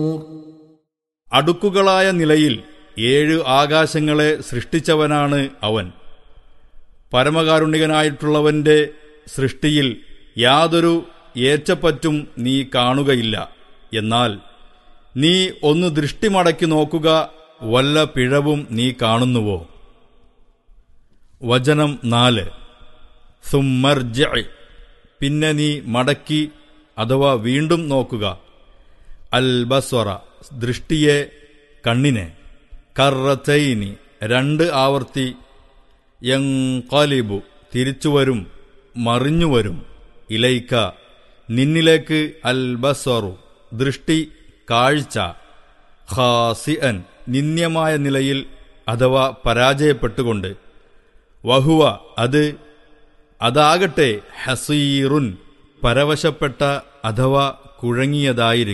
അടുക്കുകളായ നിലയിൽ ഏഴ് ആകാശങ്ങളെ സൃഷ്ടിച്ചവനാണ് അവൻ പരമകാരുണികനായിട്ടുള്ളവന്റെ സൃഷ്ടിയിൽ യാതൊരു ഏച്ചപ്പറ്റും നീ കാണുകയില്ല എന്നാൽ നീ ഒന്ന് ദൃഷ്ടി മടക്കി നോക്കുക വല്ല പിഴവും നീ കാണുന്നുവോ വചനം നാല് സുമർജ പിന്നെ നീ മടക്കി അഥവാ വീണ്ടും നോക്കുക അൽബസ്വറ ദൃഷ്ടിയെ കണ്ണിനെ കറച്ചൈനി രണ്ട് ആവർത്തി യങ്കാലിബു തിരിച്ചുവരും മറിഞ്ഞുവരും ഇലൈക്ക നിന്നിലേക്ക് അൽബസ്വറു ദൃഷ്ടി കാഴ്ച ഹാസിഅൻ നിന്ദ്യമായ നിലയിൽ അഥവാ പരാജയപ്പെട്ടുകൊണ്ട് വഹുവ അത് അതാകട്ടെ ഹസീറുൻ പരവശപ്പെട്ട അഥവാ കുഴങ്ങിയതായിരിക്കും